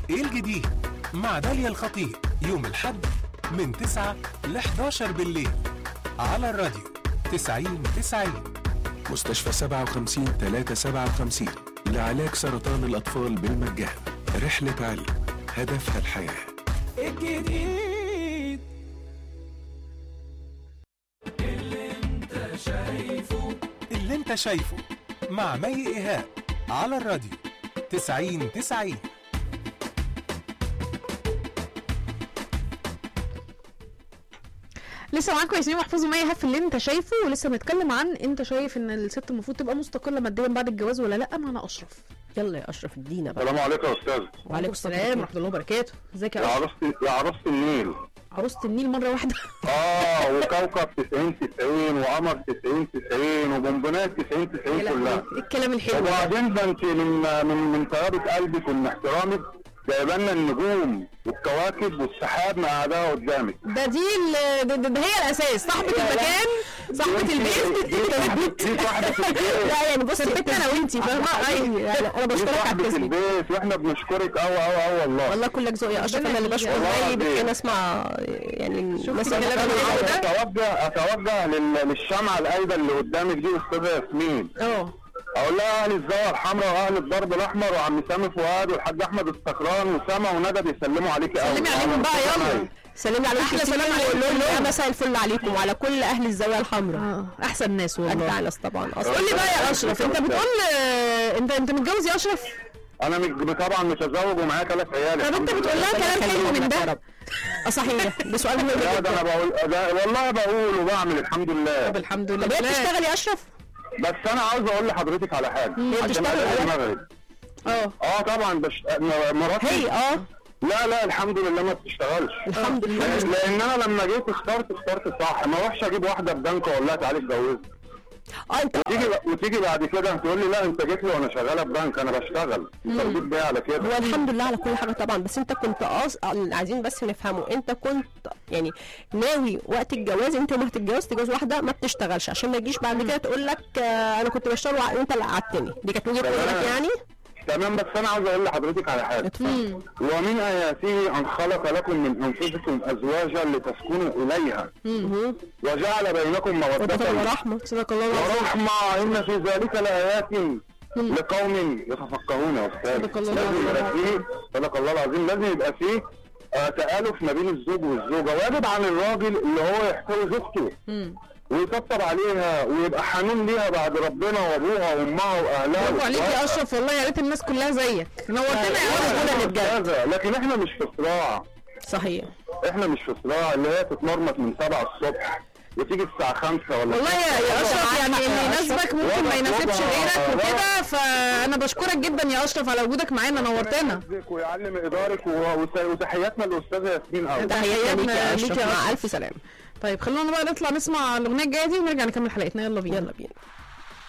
ايه الجديد مع داليا الخطيب يوم الحد من 9 ل 11 بالليل على الراديو 90 90 مستشفى 57 357 لعلاج سرطان الأطفال بالمجان رحلة علم هدفها الحياة الجديد اللي انت شايفه مع مي ايهاب على الراديو 90 90 لسه معاكم ياسمين محفوظ ومي هف اللي انت شايفه ولسه بنتكلم عن انت شايف ان الست المفروض تبقى مستقله ماديا بعد الجواز ولا لا معنا اشرف يلا يا اشرف ادينا بقى السلام عليكم يا استاذ وعليكم السلام ورحمه الله وبركاته ازيك يا يا اشرف عروسة يا عروسة النيل عروسه النيل مره واحده اه وكوكب 90 90 وقمر 90 90 وبونبونات 90 90 يا لهوي، كلها ايه الكلام الحلو ده وبعدين ده انت من من من طيابة قلبك ومن احترامك جايبه لنا النجوم والكواكب والسحاب مقعدها قدامك ده دي ال- ده, ده, ده هي الاساس صاحبه المكان صاحبه دي البيت صاحبة دي صاحبة البيت لا يعني بص ثبتنا انا وانتي فاهمه ايوه يعني انا دي بشكرك على صاحبة التسليم البيت واحنا بنشكرك قوي قوي قوي والله والله كلك ذوق يا اشرف ربنا انا اللي يخليك. بشكر والله زي العظيم. بكي اسمع يعني شوف مثلا الكلام الحلو ده. اتوجه اتوجه لل- للشمعة القايدة اللي قدامك دي استاذة ياسمين اه اقول لها اهل الزاويه الحمراء واهل الضرب الاحمر وعم سامي فؤاد والحاج احمد السكران وسما وندى بيسلموا عليكي قوي سلمي عليهم بقى يلا سلمي عليكم أحلى كتير سلام عليكم وقولوا كلهم. لهم مساء الفل عليكم وعلى كل اهل الزاويه الحمراء اه احسن ناس والله اجدع ناس طبعا اصلا قول لي بقى يا اشرف انت بتقول آه، انت انت متجوز يا اشرف انا مج- طبعا متزوج ومعايا ثلاث عيال طب انت الحمد بتقول لها لله. كلام حلو من ده اه صحيح ده سؤال مهم لا ده انا جدا بقول ده والله بقول وبعمل الحمد لله طب الحمد طب هي لله بتشتغل يا اشرف بس انا عاوز اقول لحضرتك على حاجه عشان بتشتغل أداء ولا؟ المغرب اه اه طبعا بش... م- مراتي هي اه لا لا الحمد لله ما بتشتغلش الحمد لله لان انا لما جيت اخترت اخترت صح ما اروحش اجيب واحده ببنك واقول لها تعالي اتجوزي اه انت تيجي وتيجي بعد كده تقول لي لا انت جيت لي وانا شغاله ببنك انا بشتغل انت رضيت بيها على كده هو الحمد لله على كل حاجه طبعا بس انت كنت قاص عايزين بس نفهمه انت كنت يعني ناوي وقت الجواز انت يوم هتتجوز تتجوز واحده ما بتشتغلش عشان ما يجيش بعد كده تقول لك آه انا كنت بشتغل وع- وانت اللي قعدتني دي كانت وجهه تمام. نظرك يعني تمام بس انا عاوز اقول لحضرتك على حاجه اتفضل ومن اياته ان خلق لكم من انفسكم ازواجا لتسكنوا اليها مهم. وجعل بينكم وده موده ورحمه صدق الله العظيم ورحمه ان في ذلك لايات لقوم يتفقهون يا استاذ صدق الله لازم العظيم. يبقى فيه صدق الله العظيم لازم يبقى فيه آه، تآلف ما بين الزوج والزوجة واجب عن الراجل اللي هو يحتوي زوجته ويطبطب عليها ويبقى حنون ليها بعد ربنا وابوها وامها واهلها برافو عليك يا وإخواتها. اشرف والله يا ريت الناس كلها زيك نورتنا يا أيوة، اشرف أستاذة، لكن احنا مش في صراع صحيح احنا مش في صراع اللي هي تتمرمط من 7 الصبح وتيجي الساعة 5 ولا والله يا يا اشرف يعني اللي يناسبك ممكن ما يناسبش غيرك وكده فانا بشكرك جدا يا اشرف على وجودك معانا نورتنا يحفظك ويعلم ادارك و- وس- وتحياتنا للاستاذه ياسمين قوي تحياتنا ليك يا ليك اشرف يا مع أشرف. الف سلامه طيب خلونا بقى نطلع نسمع الاغنيه الجايه دي ونرجع نكمل حلقتنا يلا بينا يلا بينا